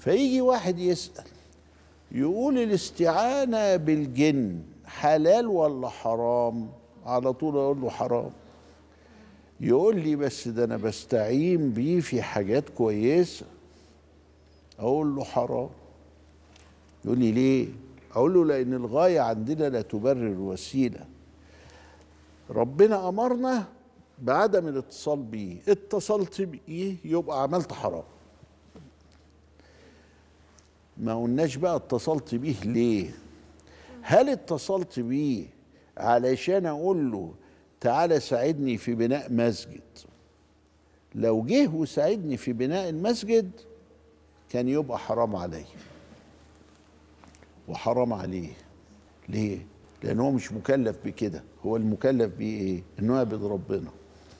فيجي واحد يسأل يقول الاستعانة بالجن حلال ولا حرام على طول أقول له حرام يقول لي بس ده أنا بستعين بيه في حاجات كويسة أقول له حرام يقول لي ليه أقول له لأن الغاية عندنا لا تبرر الوسيلة ربنا أمرنا بعدم الاتصال بيه اتصلت بيه يبقى عملت حرام ما قلناش بقى اتصلت بيه ليه هل اتصلت بيه علشان اقول له تعالى ساعدني في بناء مسجد لو جه وساعدني في بناء المسجد كان يبقى حرام عليه وحرام عليه ليه لان هو مش مكلف بكده هو المكلف بيه ايه انه يعبد ربنا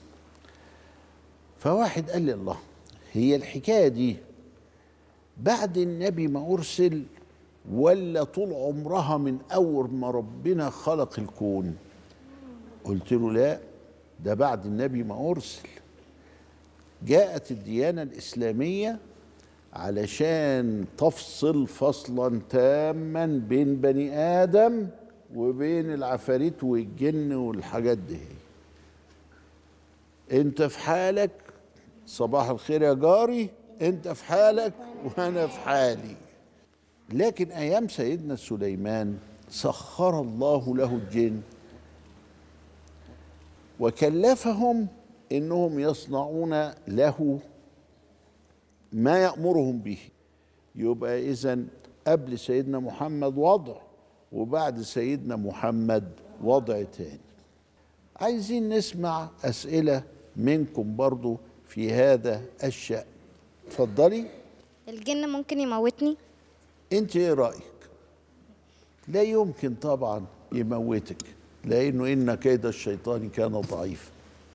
فواحد قال لي الله هي الحكايه دي بعد النبي ما ارسل ولا طول عمرها من اول ما ربنا خلق الكون قلت له لا ده بعد النبي ما ارسل جاءت الديانه الاسلاميه علشان تفصل فصلا تاما بين بني ادم وبين العفاريت والجن والحاجات دي انت في حالك صباح الخير يا جاري انت في حالك وانا في حالي لكن ايام سيدنا سليمان سخر الله له الجن وكلفهم انهم يصنعون له ما يامرهم به يبقى اذا قبل سيدنا محمد وضع وبعد سيدنا محمد وضع تاني عايزين نسمع اسئله منكم برضو في هذا الشأن اتفضلي الجن ممكن يموتني انت ايه رايك لا يمكن طبعا يموتك لانه ان كيد الشيطان كان ضعيفا